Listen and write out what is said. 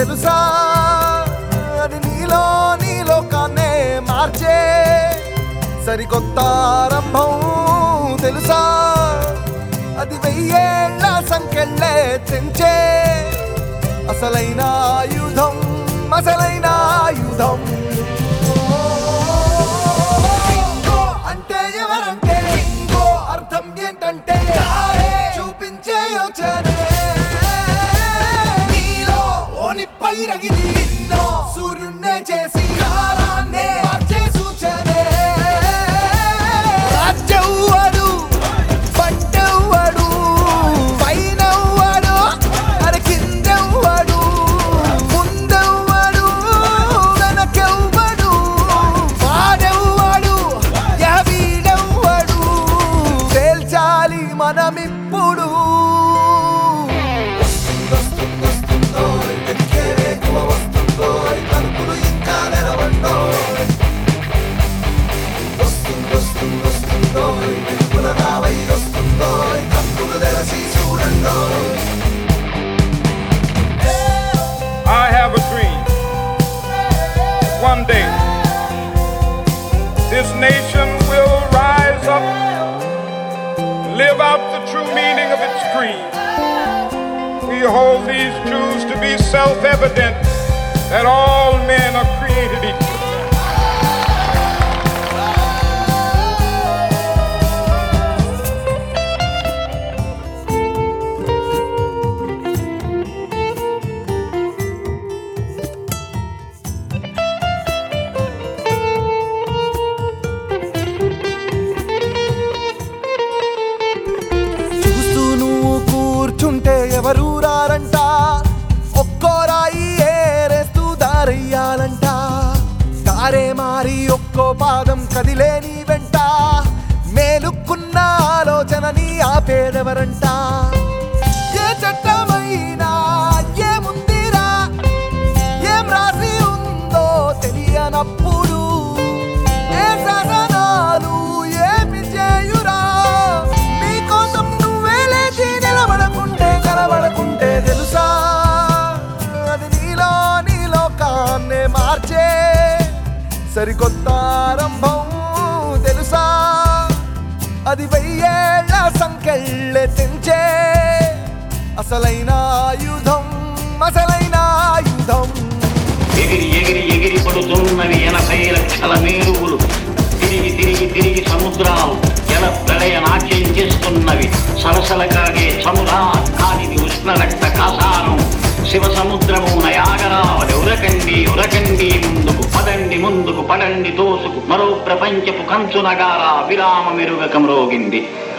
తెలుసా అది నీలో నీ లోకాన్నే మార్చే సరికొత్త ఆరంభం తెలుసా అది వెయ్యేళ్ల సంకెళ్ళే తెంచే అసలైన ఆయుధం అసలైన ఆయుధం ఇంకో అంటే ఎవరంటే ఇంకో అర్థం ఏంటంటే చూపించే యోచనే నీలో ఓని పైరగిది నిన్నో సూర్యున్నే చేసి కాలాన్నే మార్చే సూచనే రాజ్యవ్వడు పంటవ్వడు పైనవ్వడు అరే కిందవ్వడు ముందవ్వడు వెనకెవ్వడు వాడెవ్వడు యా వీడెవ్వడు తేల్చాలి మనమిప్పుడు I have a dream. One day, this nation will rise up, live out the true meaning of its creed. We hold these truths to be self evident that all men are created equal. చూస్తూ నువ్వు కూర్చుంటే ఎవరు రారంట ఒక్కో రాయి ఏరేస్తూ దారయ్యాలంట దారే మారి ఒక్కో పాదం కదిలే నీ వెంట మేలుకున్న ఆలోచనని ఆపేదెవరంట ఏ చట్టమైనా ఏముందిరా ఏం రాసి ఉందో తెలియనప్పుడు ఏ శాసనాలు ఏమి చేయురా నీకోసం నువ్వే లేచి నిలబడకుంటే కనబడకుంటే తెలుసా అది నీలో నీ లోకాన్నే మార్చే సరికొత్త ఆరంభం తెలుసా అది వెయ్యేళ్ల సంకెళ్ళే తెంచే అసలైన ఆయుధం అసలైన ఆయుధం ఎగిరి ఎగిరి ఎగిరి పడుతున్నవి ఎనభై లక్షల మేరువులు తిరిగి తిరిగి తిరిగి సముద్రాలు జల ప్రళయ నాట్యం చేస్తున్నవి సలసల కాగే సముదా కాలిది ఉష్ణ రక్త కాసారం శివ సముద్రము నయాగరావలి ఉరకండి ఉరకండి ముందుకు పదండి ముందుకు పడండి తోసుకు మరో ప్రపంచపు కంచు నగారా విరామ మెరుగకం రోగింది